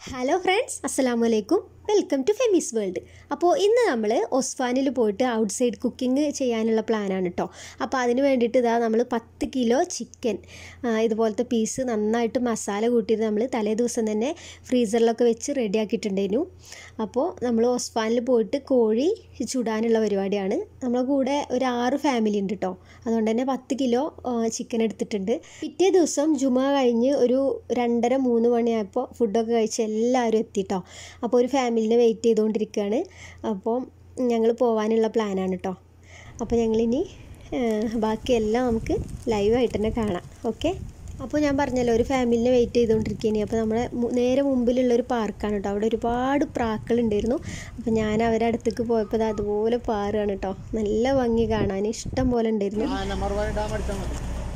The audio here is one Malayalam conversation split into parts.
ഹലോ ഫ്രണ്ട്സ് അസ്സലാമു അലൈക്കും വെൽക്കം ടു ഫെമിസ് വേൾഡ് അപ്പോൾ ഇന്ന് നമ്മൾ ഒസ്ഫാനിൽ പോയിട്ട് ഔട്ട് സൈഡ് കുക്കിംഗ് ചെയ്യാനുള്ള പ്ലാനാണ് കേട്ടോ അപ്പോൾ അതിന് വേണ്ടിയിട്ട് ഇതാ നമ്മൾ പത്ത് കിലോ ചിക്കൻ ഇതുപോലത്തെ പീസ് നന്നായിട്ട് മസാല കൂട്ടിയിട്ട് നമ്മൾ തലേ ദിവസം തന്നെ ഫ്രീസറിലൊക്കെ വെച്ച് റെഡിയാക്കിയിട്ടുണ്ടായിരുന്നു അപ്പോൾ നമ്മൾ ഒസ്ഫാനിൽ പോയിട്ട് കോഴി ചുടാനുള്ള പരിപാടിയാണ് നമ്മളെ കൂടെ ഒരു ആറ് ഫാമിലി ഉണ്ട് കേട്ടോ അതുകൊണ്ട് തന്നെ പത്ത് കിലോ ചിക്കൻ എടുത്തിട്ടുണ്ട് പിറ്റേ ദിവസം ജുമ കഴിഞ്ഞ് ഒരു രണ്ടര മൂന്ന് മണിയായപ്പോൾ ഫുഡൊക്കെ കഴിച്ച് എല്ലാവരും എത്തിട്ടോ അപ്പോൾ ഒരു ഫാമിലിനെ വെയിറ്റ് ചെയ്തുകൊണ്ടിരിക്കുകയാണ് അപ്പോൾ ഞങ്ങൾ പോകാനുള്ള പ്ലാനാണ് കേട്ടോ അപ്പോൾ ഞങ്ങളിനി ബാക്കിയെല്ലാം നമുക്ക് ലൈവായിട്ട് തന്നെ കാണാം ഓക്കെ അപ്പോൾ ഞാൻ പറഞ്ഞല്ലോ ഒരു ഫാമിലിനെ വെയിറ്റ് ചെയ്തുകൊണ്ടിരിക്കുകയാണ് അപ്പോൾ നമ്മുടെ മു- നേരെ മുമ്പിലുള്ള ഒരു പാർക്കാണ് കേട്ടോ അവിടെ ഒരുപാട് പ്രാക്കളുണ്ടായിരുന്നു അപ്പോൾ ഞാൻ അവരുടെ അടുത്തേക്ക് പോയപ്പോൾ അത് അതുപോലെ പാറുകയാണ് കേട്ടോ നല്ല ഭംഗി കാണാൻ ഇഷ്ടം പോലെ ഉണ്ടായിരുന്നു മറുപടി ഡാം അടിച്ചാൽ മതി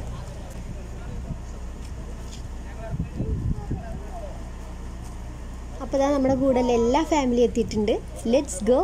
അപ്പോൾ ഇതാ നമ്മുടെ കൂടെ എല്ലാ ഫാമിലി എത്തിയിട്ടുണ്ട് ലെറ്റ്സ് ഗോ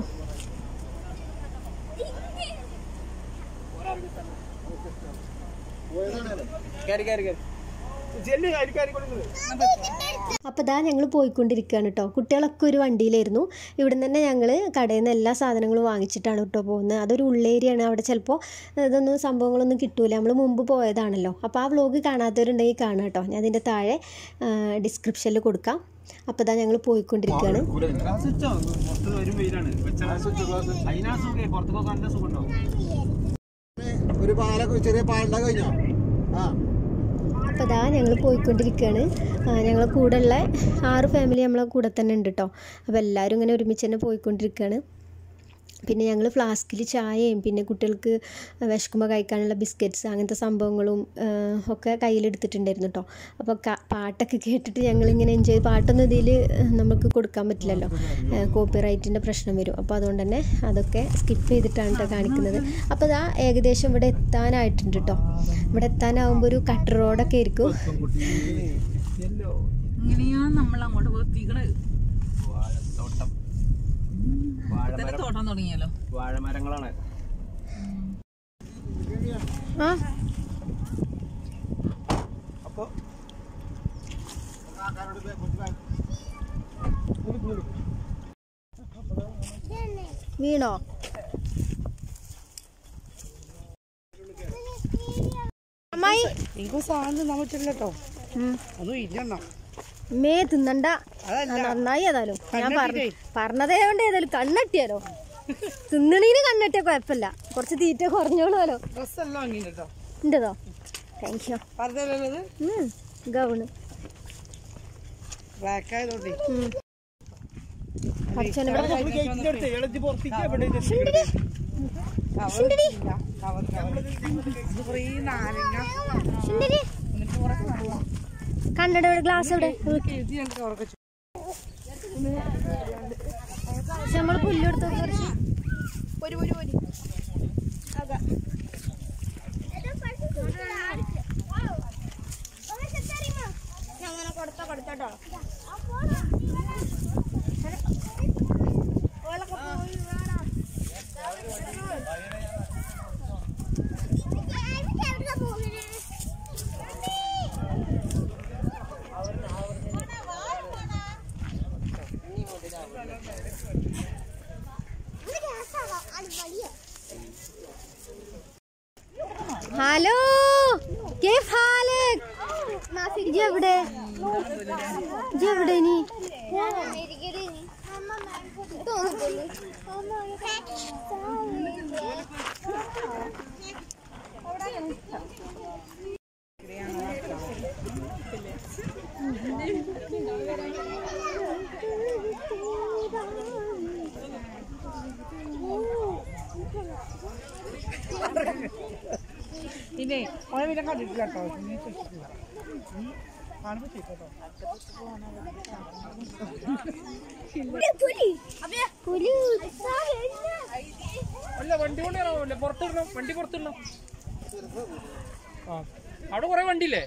കയറി കയറി കയറി ചെല്ലു കയറി കയറി കൊടുക്കുന്നത് അപ്പോൾ ഇതാ ഞങ്ങൾ പോയിക്കൊണ്ടിരിക്കുകയാണ് കേട്ടോ കുട്ടികളൊക്കെ ഒരു വണ്ടിയിലായിരുന്നു ഇവിടുന്ന് തന്നെ ഞങ്ങൾ കടയിൽ നിന്ന് എല്ലാ സാധനങ്ങളും വാങ്ങിച്ചിട്ടാണ് കേട്ടോ പോകുന്നത് അതൊരു ഉള്ളേരിയാണ് അവിടെ ചിലപ്പോൾ ഇതൊന്നും സംഭവങ്ങളൊന്നും കിട്ടൂല നമ്മൾ മുമ്പ് പോയതാണല്ലോ അപ്പോൾ ആ വ്ലോഗ് കാണാത്തവരുണ്ടെങ്കിൽ കാണാം കേട്ടോ ഞാൻ അതിൻ്റെ താഴെ ഡിസ്ക്രിപ്ഷനിൽ കൊടുക്കാം അപ്പോൾ ഇതാ ഞങ്ങൾ പോയിക്കൊണ്ടിരിക്കുകയാണ് ഒരു പാല ചെറിയ പാലുണ്ടാ കഴിഞ്ഞോ ആ അപ്പോൾ ഇതാ ഞങ്ങൾ പോയിക്കൊണ്ടിരിക്കുകയാണ് ഞങ്ങളെ കൂടെയുള്ള ആറ് ഫാമിലി നമ്മളെ കൂടെ തന്നെ ഉണ്ട് കേട്ടോ അപ്പോൾ എല്ലാവരും ഇങ്ങനെ ഒരുമിച്ച് തന്നെ പോയിക്കൊണ്ടിരിക്കുകയാണ് പിന്നെ ഞങ്ങൾ ഫ്ലാസ്കിൽ ചായയും പിന്നെ കുട്ടികൾക്ക് വിശക്കുമ്പോൾ കഴിക്കാനുള്ള ബിസ്ക്കറ്റ്സ് അങ്ങനത്തെ സംഭവങ്ങളും ആ, ഒക്കെ കയ്യിലെടുത്തിട്ടുണ്ടായിരുന്നു കേട്ടോ അപ്പോൾ ക- പാട്ടൊക്കെ കേട്ടിട്ട് ഞങ്ങളിങ്ങനെ എൻജോയ് പാട്ടൊന്നും ഇതിൽ നമുക്ക് കൊടുക്കാൻ പറ്റില്ലല്ലോ കോപ്പി റൈറ്റിൻ്റെ പ്രശ്നം വരും അപ്പോൾ അതുകൊണ്ട് തന്നെ അതൊക്കെ സ്കിപ്പ് ചെയ്തിട്ടാണ് കേട്ടോ കാണിക്കുന്നത് അപ്പോൾ ഇതാ ഏകദേശം ഇവിടെ എത്താനായിട്ടുണ്ട് കേട്ടോ ഇവിടെ എത്താനാവുമ്പോൾ ഒരു കട്ട് റോഡൊക്കെ ആയിരിക്കും ഇങ്ങനെയാണ് നമ്മൾ അങ്ങോട്ട് എത്തിക്കണത് തന്നെ തോട്ടം തുടങ്ങിയല്ലോ വാഴമരങ്ങളാണ് ആ അപ്പൊ വീണോ അമ്മായി എനിക്ക് സാധനം തിന്നാൻ പറ്റില്ല കേട്ടോ ഉം. അതും ഇല്ലെണ്ണ മേ തിന്നണ്ട ആ, നന്നായി ഏതായാലും ഞാൻ പറഞ്ഞ പറഞ്ഞതേ കൊണ്ട് ഏതായാലും കണ്ണട്ടിയാലോ തിന്നണീന് കണ്ണട്ടിയ കുഴപ്പമില്ല കുറച്ച് തീറ്റ കുറഞ്ഞോളൂല്ലോ ഡ്രസ്സെല്ലാം വാങ്ങി കേട്ടോ ഉണ്ടതോ താങ്ക് യു പറഞ്ഞത് ഗൗണ് ബ്ലാക്ക് ആയതുകൊണ്ടേ പഠിച്ചോനെ ഇവിടെ കുറേ നാരങ്ങ സുന്ദരി എന്നിട്ട് കുറെ വെള്ളം. കണ്ണട ഇവിടെ ഗ്ലാസ് എവിടെ ഇതൊക്കെ എഴുതി ഞങ്ങൾക്ക് ഉറക്കെ പക്ഷെ നമ്മള് പുല്ലെടുത്ത് കുറച്ച് ഹലോ كيف حالك ഇജ്ജ് എവിടെ ഇജ്ജ് എവിടെ ഇനി പിന്നെ ഓനെ പിന്നെ കണ്ടിട്ടില്ല കേട്ടോ ഇനി ചോദിച്ചിട്ടില്ല. ഉം. കാണുമ്പോ ചോദിക്കാം കേട്ടോ അല്ല വണ്ടി കൊണ്ട് പുറത്തിടണം വണ്ടി പുറത്തിടണം ആ അവിടെ കുറെ വണ്ടിയില്ലേ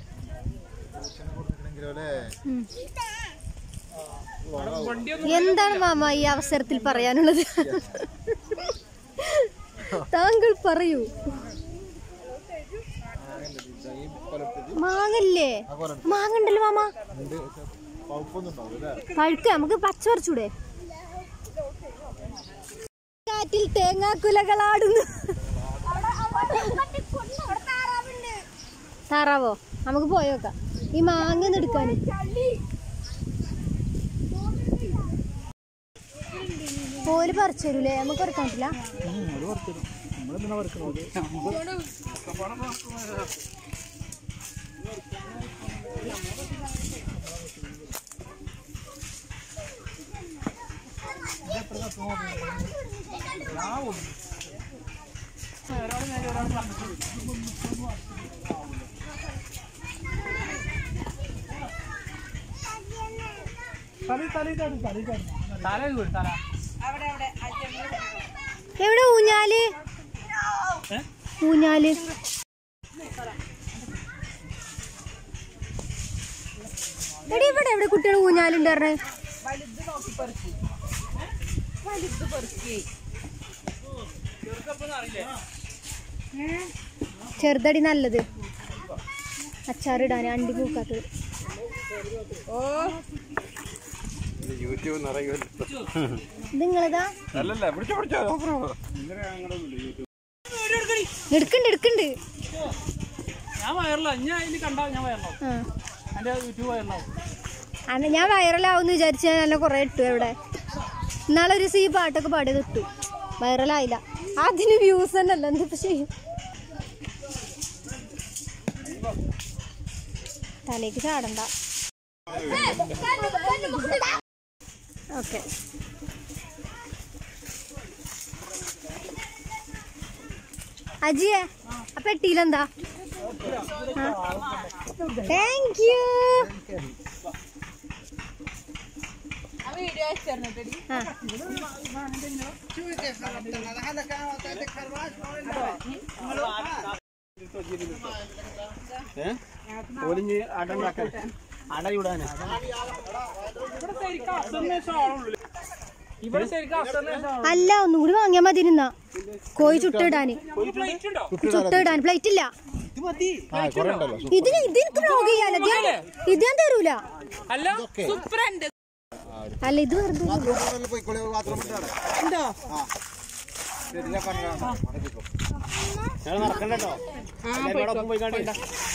വണ്ടിയൊന്നും എന്താണ് മാമ ഈ അവസരത്തിൽ പറയാനുള്ളത് താങ്കൾ പറയൂ മാങ്ങല്ലേ മാങ്ങ ഉണ്ടല്ലോ മാമ പഴുക്ക നമുക്ക് പച്ച പറിച്ചൂടെ കാറ്റിൽ തേങ്ങാക്കുലകളാടുന്നു താറാവോ നമുക്ക് പോയോക്കാം ഈ മാങ്ങ ഒന്ന് എടുക്കാന് പോല് പറിച്ചു തരൂലേ നമുക്ക് പറിക്കാൻ പറ്റില്ല തലി തലി തലി തലി തലി തല വീട് തല എവിടെ ഊഞ്ഞാല് ഊഞ്ഞാല് എടി ഇവിടെ എവിടെ കുട്ടികൾ ഊഞ്ഞാലുണ്ട് പറഞ്ഞേ ചെറുതടി നല്ലത് അച്ചാറിടാൻ അണ്ടി പൂക്കാത്തത് യൂട്യൂബ് നിറയുമല്ലോ ഇത് നിങ്ങളതാ അല്ലല്ല പിടിച്ചോ പിടിച്ചോ എടുക്കണ്ട് എടുക്കണ്ട് ഞാൻ വയറില്ല ഞാൻ അതിന് കണ്ടാ ഞാൻ വയറിലാവും ആ എന്റെ യൂട്യൂബ് വയറിലാവും അന്ന് ഞാൻ വൈറലാവുമെന്ന് വിചാരിച്ച നല്ല കുറെ ഇട്ടു എവിടെ ഇന്നാളെ ഒരു സീ പാട്ടൊക്കെ പാടിയത് ഇട്ടു വൈറലായില്ല അതിന് വ്യൂസ് തന്നെ അല്ല എന്താ ചെയ്യും തലേക്ക് ചാടണ്ട ഓക്കെ അജിയെ ആ പെട്ടിയിലെന്താ താങ്ക് യു ആ ഒലിഞ്ഞ് അടണ്ടാക്കാൻ അട ചൂടാന് ഇവിടെ ശരിക്കും അസന്നേഷം ആളുള്ളൂ ഇവിടെ ശരിക്കും അസന്നേഷം അല്ല ഒന്നും കൂടി വാങ്ങിയാൽ മതി ഇരുന്നാ കോഴി ചുട്ടിടാന് പ്ലേറ്റ് ഉണ്ടോ ചുട്ടിടാൻ പ്ലേറ്റ് ഇല്ല ഇത് മതി ഇത് ഇത് എനിക്ക് ബ്ലോഗ് ചെയ്യാലോ ഇത് ഞാൻ- ഇത് ഞാൻ തരൂല അല്ല സൂപ്പറുണ്ട് അല്ല ഇത് വെറുതെ നടക്കണ്ടോ പോയി കണ്ടില്ല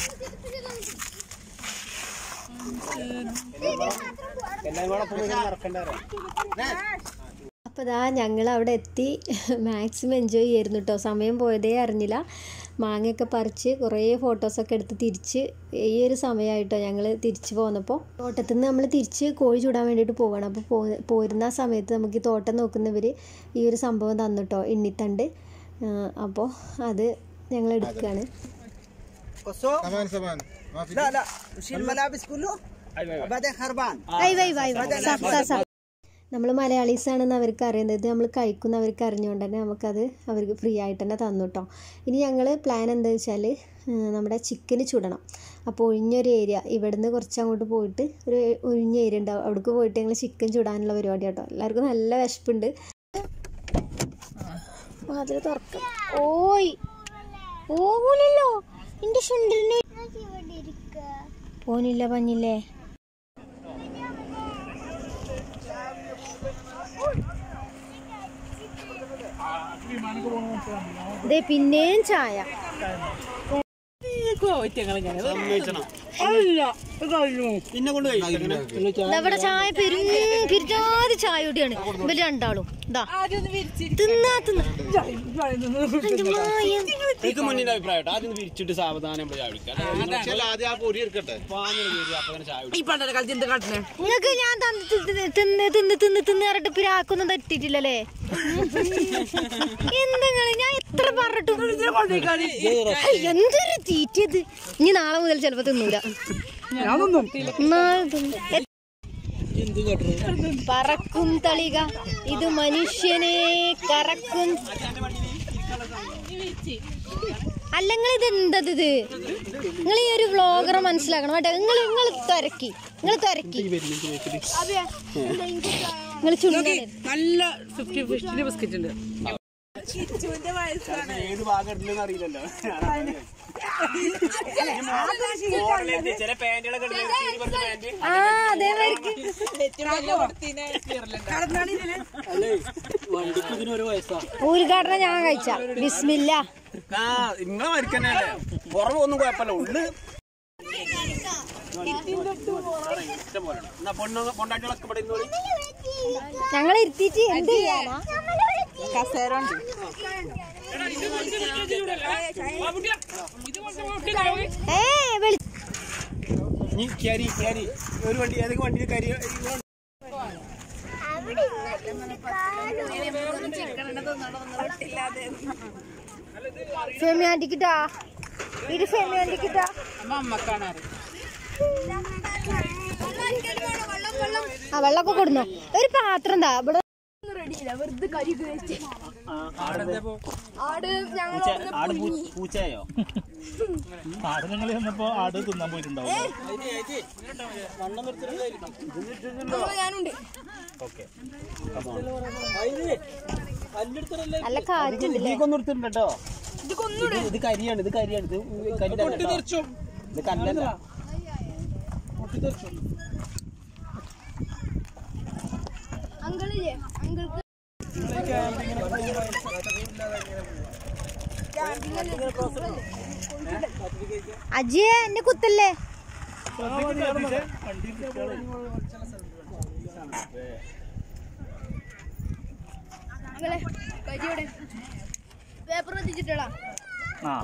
എല്ലാരും കൂടെ പോയി നടക്കണ്ടോ അപ്പോൾ ദാ ഞങ്ങൾ അവിടെ എത്തി മാക്സിമം എൻജോയ് ചെയ്യായിരുന്നു കേട്ടോ സമയം പോയതേ അറിഞ്ഞില്ല മാങ്ങയൊക്കെ പറിച്ച് കുറേ ഫോട്ടോസൊക്കെ എടുത്ത് തിരിച്ച് ഈ ഒരു സമയമായിട്ടോ ഞങ്ങൾ തിരിച്ച് പോന്നപ്പോൾ തോട്ടത്തിൽ നിന്ന് നമ്മൾ തിരിച്ച് കോഴി ചൂടാൻ വേണ്ടിയിട്ട് പോകണം അപ്പോൾ പോ പോരുന്ന ആ സമയത്ത് നമുക്ക് ഈ തോട്ടം നോക്കുന്നവർ ഈ ഒരു സംഭവം തന്നിട്ടോ എണ്ണിത്തണ്ട് അപ്പോൾ അത് ഞങ്ങൾ എടുക്കുകയാണ് كمان كمان ما في لا لا وشيل الملابس كله بعدين خربان വൈ വൈ വൈ വൈ സാ സാ സാ നമ്മൾ മലയാളീസ് ആണെന്ന് അവർക്ക് അറിയുന്നത് നമ്മൾ കഴിക്കുന്ന അവർക്ക് അറിഞ്ഞുകൊണ്ട് തന്നെ നമുക്കത് അവർക്ക് ഫ്രീ ആയിട്ട് തന്നെ തന്നു കേട്ടോ ഇനി ഞങ്ങൾ പ്ലാൻ എന്താ വെച്ചാൽ നമ്മുടെ ചിക്കന് ചുടണം അപ്പോൾ ഒഴിഞ്ഞൊരു ഏരിയ ഇവിടുന്ന് കുറച്ച് അങ്ങോട്ട് പോയിട്ട് ഒരു ഒഴിഞ്ഞ ഏരിയ ഉണ്ടാവും അവിടേക്ക് പോയിട്ട് ഞങ്ങൾ ചിക്കൻ ചുടാനുള്ള പരിപാടി കേട്ടോ എല്ലാവർക്കും നല്ല വിശപ്പുണ്ട് അതിൽ തുറക്കാം ഓയ് ഓലല്ലോ എൻ്റെ ചുണ്ടിന് പോനില്ല പഞ്ഞില്ലേ ദേ പിന്നെയും ചായ പിന്നെ കൊണ്ട് ഇവിടെ ചായ പെരും പിരിച്ചാതി ചായ കൂടിയാണ് ഇവര് രണ്ടാളും ഇതാ തിന്നാ തിന്നാ എൻ്റെ മായം. എനിക്ക് മുന്നിൽ അഭിപ്രായം ആദ്യം ഒന്ന് വിരിച്ചിട്ട് സാവധാനം നമ്മൾ ചായ കുടിക്കാം ആദ്യം ആ പൊരി എടുക്കട്ടെ പാഞ്ഞു അപ്പൊ തന്നെ ചായ ഈ പണ്ടത്തെ കാലത്ത് എന്ത് കാട്ടിനെ നിങ്ങക്ക് ഞാൻ തന്ന് തിന്ന് തിന്ന് തിന്ന് തിന്ന് തിന്ന് പറഞ്ഞിട്ട് പിരാക്കൊന്നും തെറ്റിട്ടില്ലല്ലേ എന്തെങ്കിലും ഞാൻ എത്ര പറഞ്ഞിട്ടും എന്തൊരു തീറ്റത് ഇനി നാളെ മുതൽ ചിലപ്പോ തിന്നൂല നാളെ തിന്നും. പറക്കും തളിക ഇത് മനുഷ്യനെ കറക്കും അല്ലെങ്കിൽ ഇത് എന്തത് ഇത് നിങ്ങൾ ഈ ഒരു വ്ളോഗറെ മനസ്സിലാക്കണം കേട്ടോ നിങ്ങൾ നിങ്ങൾ തിരക്കി നിങ്ങൾ തിരക്കി നിങ്ങൾ ചുണ്ടാണ് നല്ല ഫിഫ്റ്റി ഫിഫ്റ്റി ബിസ്ക്കറ്റ് ഉണ്ട് ഏത് ഭാഗം ഇടലെന്ന് അറിയില്ലല്ലോ മോഡലിന്റെ ചില പാന്റുകളൊക്കെ ഇടുന്ന ചീരി പറഞ്ഞ പാന്റ് ആ അതേമാതിരിക്ക് വണ്ടിക്ക് ഇതിനൊരു വയസ്സാ ഉദ്ഘാടനം ഞാൻ കഴിച്ച ബിസ്മില്ല ആ നിങ്ങളെ മരിക്കന്നല്ലേ പുറമെ ഒന്നും കുഴപ്പമില്ല ഉള്ളു ഇഷ്ടം പോലെ എന്നാ പൊണ്ണു പൊണ്ടാട്ടികളൊക്കെ ഇവിടെ ഇരുന്നോളി ഞങ്ങൾ ഇരുത്തിയിട്ട് എന്ത് ചെയ്യാനാ ഏ വിളി നീ ക്യാരി ക്യാരി ഒരു വണ്ടി ഏതൊക്കെ വണ്ടിയിൽ കരി ഫെമി ആന്റിക്കിട്ടാ ഇത് ഫെമി ആന്റിക്കിട്ടാ ആ വെള്ളമൊക്കെ കൊടുന്നോ ഒരു പാത്രം എന്താ ഇവിടെ ആട് പൂച്ചയോ ആട് നിങ്ങൾ ചെന്നപ്പോ ആട് തിന്നാൻ പോയിട്ടുണ്ടാവും നല്ല കാറ്റുണ്ടല്ലേ ഇതിക്കൊന്നും എടുത്തിട്ടുണ്ട് കേട്ടോ ഇത് ഇത് കരിയാണ് ഇത് കരിയാണ് ഇത് കരിയാണ് കേട്ടോ. ഇത് കല്ലല്ല അജിയെ എന്നെ കുത്തല്ലേ പേപ്പർ വെച്ചിട്ടാ ആ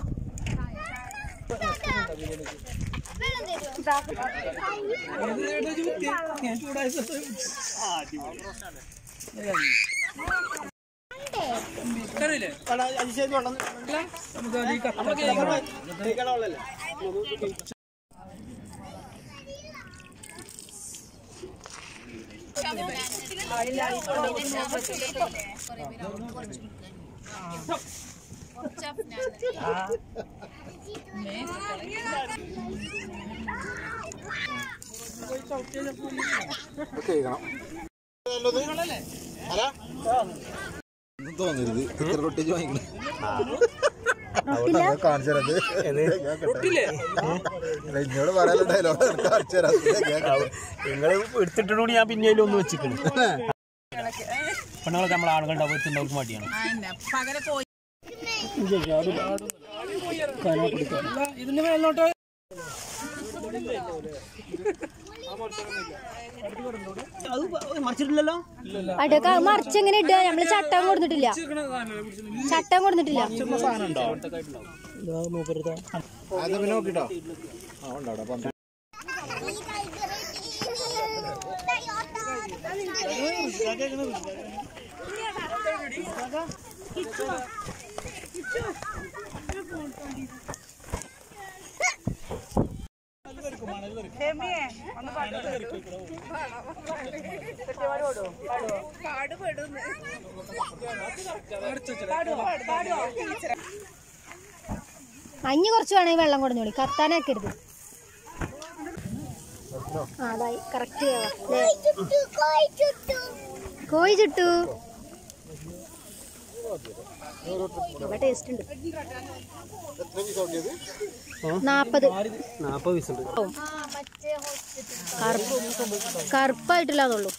തോന്നരുത് ഇത്ര റൊട്ടേജ് വാങ്ങിക്കണം അതുകൊണ്ടാണ് കാണിച്ചു എന്നോട് പറയാനുള്ള ഡയലോഗ് കാണിച്ചു തരാം നിങ്ങൾ എടുത്തിട്ടോട് ഞാൻ പിന്നെ ഒന്ന് വെച്ചിക്കണ് പെണ്ണുങ്ങളൊക്കെ നമ്മളെ ആളുകളുണ്ടാവും വെച്ചിട്ടുണ്ടാവും മടിയാണ് അത് മറിച്ചിട്ടില്ലല്ലോ അടക്ക മറിച്ചെങ്ങനെ ഇടുക നമ്മള് ചട്ടം കൊടുത്തിട്ടില്ല ചട്ടം കൊടുത്തിട്ടില്ല അത് പിന്നെ നോക്കിട്ടോ ആ ഉണ്ടോ പന്ത് അഞ്ഞ് കുറച്ച് വേണമെങ്കിൽ വെള്ളം കൊടുന്നോളി കത്താനാക്കരുത് ആ അതായി കറക്റ്റ് കോഴി ചുട്ടു നല്ല ടേസ്റ്റ് ഉണ്ട് നാപ്പത് നാപ്പത് പീസ് ഉണ്ട് കറുപ്പ് കറുപ്പായിട്ടില്ലാന്നുള്ളൂ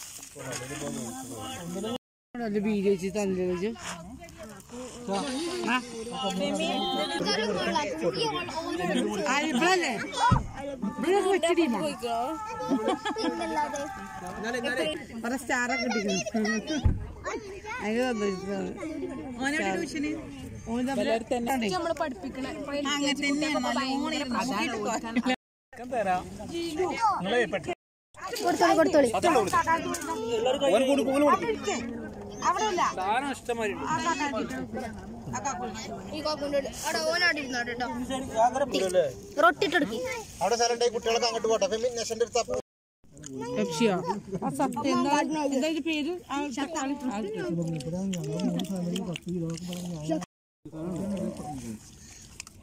കൊടുത്തോളി കൊടുത്തോളി ഈ കോക്കുണ്ട് അവിടെ ഓനവിടെ ഇരുന്നോട്ടെ കേട്ടോ റൊട്ടിട്ടെടുക്കി അവിടെ സ്ഥലം ഉണ്ടെങ്കിൽ കുട്ടികളൊക്കെ അങ്ങോട്ട് പോട്ടെ ഫെമിനേഷന്റെ അടുത്ത് അപ്പൊ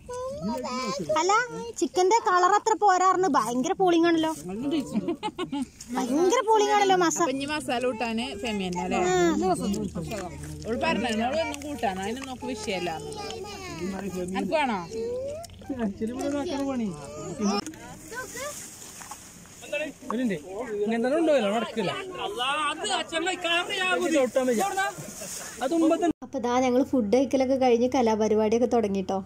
അല്ല ചിക്കന്റെ കളർ അത്ര പോരാറിന് ഭയങ്കര പോളിംഗ് ആണല്ലോ ഭയങ്കര പോളിംഗ് ആണല്ലോ മസാല ഇനി മസാല കൂട്ടാന് ഫെമിയന്നെ അല്ലേ ഓള് പറഞ്ഞു ഒന്നും കൂട്ടാണ് അതിന് നോക്ക് വിഷയമല്ല എനിക്ക് വേണോ ഇവരുണ്ട് ഇങ്ങനെ ഉണ്ടോ നടക്കില്ല അത് മുമ്പത്തെ അപ്പൊ ദാ ഞങ്ങൾ ഫുഡ് കഴിക്കലൊക്കെ കഴിഞ്ഞ് കലാപരിപാടിയൊക്കെ തുടങ്ങിട്ടോ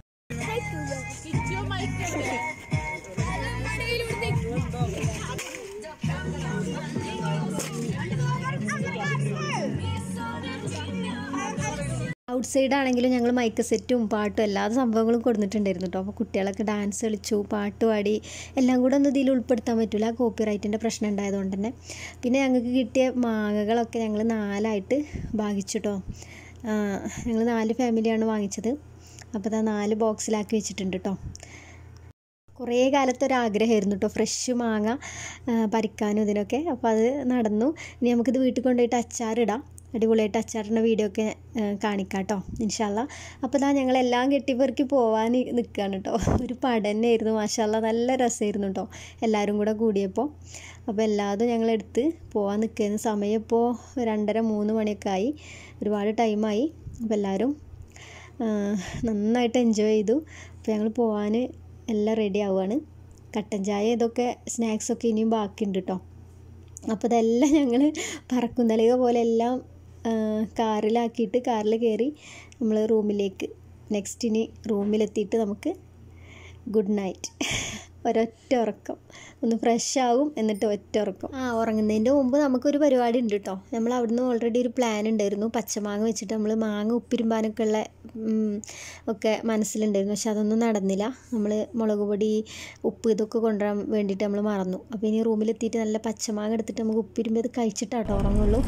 ഔട്ട് സൈഡ് ആണെങ്കിലും ഞങ്ങൾ മൈക്ക് സെറ്റും പാട്ടും എല്ലാ സംഭവങ്ങളും കൊടുത്തിട്ടുണ്ടായിരുന്നു കേട്ടോ അപ്പോൾ കുട്ടികളൊക്കെ ഡാൻസ് കളിച്ചു പാട്ട് പാടി എല്ലാം കൂടെ ഒന്നും ഇതിൽ ഉൾപ്പെടുത്താൻ പറ്റില്ല കോപ്പി റൈറ്റിൻ്റെ പ്രശ്നം ഉണ്ടായതുകൊണ്ട് തന്നെ പിന്നെ ഞങ്ങൾക്ക് കിട്ടിയ മാങ്ങകളൊക്കെ ഞങ്ങൾ നാലായിട്ട് ഭാഗിച്ചു കേട്ടോ ഞങ്ങൾ നാല് ഫാമിലിയാണ് വാങ്ങിച്ചത് അപ്പോൾ അതാ നാല് ബോക്സിലാക്കി വെച്ചിട്ടുണ്ട് കേട്ടോ കുറേ കാലത്തെ ഒരു ആഗ്രഹമായിരുന്നു കേട്ടോ ഫ്രഷ് മാങ്ങ ആ, പറിക്കാനും ഇതിനൊക്കെ അപ്പോൾ അത് നടന്നു ഇനി നമുക്കിത് വീട്ടിൽ കൊണ്ടുപോയിട്ട് അച്ചാറിടാം അടിപൊളിയായിട്ട് അച്ചാറിൻ്റെ വീഡിയോ ഒക്കെ ആ, കാണിക്കാം കേട്ടോ ഇൻഷാല്ല അപ്പോൾ ഇതാ ഞങ്ങളെല്ലാം കെട്ടിപ്പെറുക്കി പോവാൻ നിൽക്കുകയാണ് കേട്ടോ ഒരു പടന്നായിരുന്നു മാഷാല്ല നല്ല രസമായിരുന്നു കേട്ടോ എല്ലാവരും കൂടെ കൂടിയപ്പോൾ അപ്പോൾ എല്ലാതും ഞങ്ങളെടുത്ത് പോവാൻ നിൽക്കുന്ന സമയം ഇപ്പോൾ രണ്ടര മൂന്ന് മണിയൊക്കെ ആയി ഒരുപാട് ടൈമായി അപ്പോൾ എല്ലാവരും ആ, നന്നായിട്ട് എൻജോയ് ചെയ്തു അപ്പോൾ ഞങ്ങൾ പോവാൻ എല്ലാം റെഡി ആവുകയാണ് കട്ടൻ ചായ ഇതൊക്കെ സ്നാക്സൊക്കെ ഇനിയും ബാക്കിയുണ്ട് കേട്ടോ അപ്പോൾ ഇതെല്ലാം ഞങ്ങൾ പറക്കുന്നലിക പോലെ എല്ലാം ആ, കാറിലാക്കിയിട്ട് കാറിൽ കയറി നമ്മൾ റൂമിലേക്ക് നെക്സ്റ്റ് ഇനി റൂമിലെത്തിയിട്ട് നമുക്ക് ഗുഡ് നൈറ്റ് ഒരൊറ്റ ഉറക്കം ഒന്ന് ഫ്രഷ് ആവും എന്നിട്ട് ഒറ്റ ഉറക്കം ആ ഉറങ്ങുന്നതിൻ്റെ മുമ്പ് നമുക്കൊരു പരിപാടി ഉണ്ട് കേട്ടോ നമ്മൾ അവിടുന്ന് ഓൾറെഡി ഒരു പ്ലാൻ ഉണ്ടായിരുന്നു പച്ചമാങ്ങ വെച്ചിട്ട് നമ്മൾ മാങ്ങ ഉപ്പിരുമ്പാനൊക്കെ ഉള്ള ഉം, ഒക്കെ മനസ്സിലുണ്ടായിരുന്നു പക്ഷെ അതൊന്നും നടന്നില്ല നമ്മൾ മുളക് പൊടി ഉപ്പ് ഇതൊക്കെ കൊണ്ടുവരാൻ വേണ്ടിയിട്ട് നമ്മൾ മറന്നു അപ്പോൾ ഇനി റൂമിലെത്തിയിട്ട് നല്ല പച്ചമാങ്ങ എടുത്തിട്ട് നമുക്ക് ഉപ്പിരുമ്പ് ഇത് കഴിച്ചിട്ടാട്ടോ ഉറങ്ങുള്ളൂ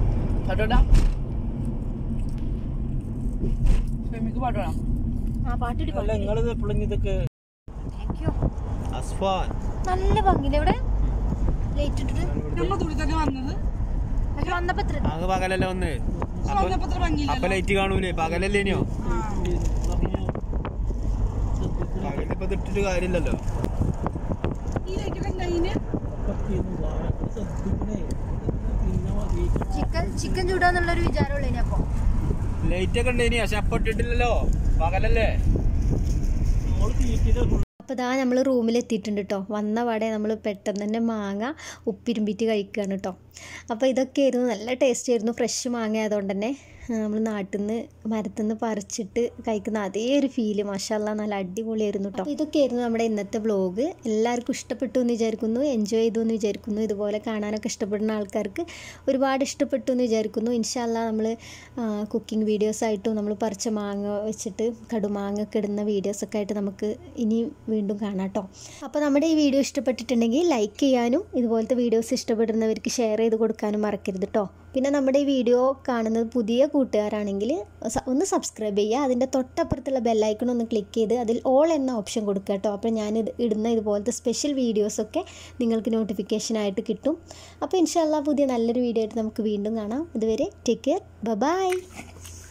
ഫെമിക്ക് പാട്ടണം ആ പാട്ടിട്ട് അല്ല നിങ്ങളിത് എപ്പോഴും ഇതൊക്കെ അസ്ഫാൻ നല്ല ഭംഗിയില്ല ഇവിടെ ലൈറ്റ് ഇട്ടിട്ട് നമ്മൾ തുണിത്തൊക്കെ വന്നത് പക്ഷെ വന്നപ്പോൾ എത്ര അങ്ങ് പകലല്ലേ വന്ന് അപ്പൊ ലൈറ്റ് കാണൂലേ പകലല്ലേ ഇനിയോ പകലിപ്പോ ഇട്ടിട്ട് കാര്യമില്ലല്ലോ ചിക്കൻ ചിക്കൻ ചൂടാന്നുള്ളൊരു വിചാരമുള്ളൂ ഇനി അപ്പോൾ ലൈറ്റ് ഒക്കെ ഉണ്ട് ഇനി പക്ഷെ അപ്പൊ ഇട്ടിട്ടില്ലല്ലോ പകലല്ലേ അപ്പോൾ ഇതാ നമ്മൾ റൂമിലെത്തിയിട്ടുണ്ട് കേട്ടോ വന്ന പാടെ നമ്മൾ പെട്ടെന്ന് തന്നെ മാങ്ങ ഉപ്പിരുമ്പിറ്റ് കഴിക്കുകയാണ് കേട്ടോ അപ്പോൾ ഇതൊക്കെയായിരുന്നു നല്ല ടേസ്റ്റ് ആയിരുന്നു ഫ്രഷ് മാങ്ങ ആയതുകൊണ്ട് തന്നെ നമ്മൾ നാട്ടിൽ നിന്ന് മരത്തിൽ നിന്ന് പറിച്ചിട്ട് കഴിക്കുന്ന അതേ ഒരു ഫീല് മഷാല്ല നല്ല അടിപൊളിയായിരുന്നു കേട്ടോ അപ്പോൾ ഇതൊക്കെയായിരുന്നു നമ്മുടെ ഇന്നത്തെ വ്ളോഗ് എല്ലാവർക്കും ഇഷ്ടപ്പെട്ടു എന്ന് വിചാരിക്കുന്നു എൻജോയ് ചെയ്തു എന്ന് വിചാരിക്കുന്നു ഇതുപോലെ കാണാനൊക്കെ ഇഷ്ടപ്പെടുന്ന ആൾക്കാർക്ക് ഒരുപാട് ഇഷ്ടപ്പെട്ടു എന്ന് വിചാരിക്കുന്നു ഇൻഷാല്ല നമ്മൾ കുക്കിംഗ് വീഡിയോസായിട്ടും നമ്മൾ പറിച്ച മാങ്ങ വെച്ചിട്ട് കടുമാങ്ങ ഒക്കെ ഇടുന്ന വീഡിയോസൊക്കെ ആയിട്ട് നമുക്ക് ഇനിയും വീണ്ടും കാണാം കേട്ടോ അപ്പോൾ നമ്മുടെ ഈ വീഡിയോ ഇഷ്ടപ്പെട്ടിട്ടുണ്ടെങ്കിൽ ലൈക്ക് ചെയ്യാനും ഇതുപോലത്തെ വീഡിയോസ് ഇഷ്ടപ്പെടുന്നവർക്ക് ഷെയർ ചെയ്ത് കൊടുക്കാനും മറക്കരുത് കേട്ടോ പിന്നെ നമ്മുടെ ഈ വീഡിയോ കാണുന്നത് പുതിയ കൂട്ടുകാരാണെങ്കിൽ സ- ഒന്ന് സബ്സ്ക്രൈബ് ചെയ്യുക അതിൻ്റെ തൊട്ടപ്പുറത്തുള്ള ബെല്ലൈക്കൺ ഒന്ന് ക്ലിക്ക് ചെയ്ത് അതിൽ ഓൾ എന്ന ഓപ്ഷൻ കൊടുക്കുക കേട്ടോ അപ്പോൾ ഞാൻ ഇത് ഇടുന്ന ഇതുപോലത്തെ സ്പെഷ്യൽ വീഡിയോസൊക്കെ നിങ്ങൾക്ക് നോട്ടിഫിക്കേഷനായിട്ട് കിട്ടും അപ്പോൾ ഇൻഷാല്ല പുതിയ നല്ലൊരു വീഡിയോ ആയിട്ട് നമുക്ക് വീണ്ടും കാണാം ഇതുവരെ ടേക്ക് കെയർ ബൈ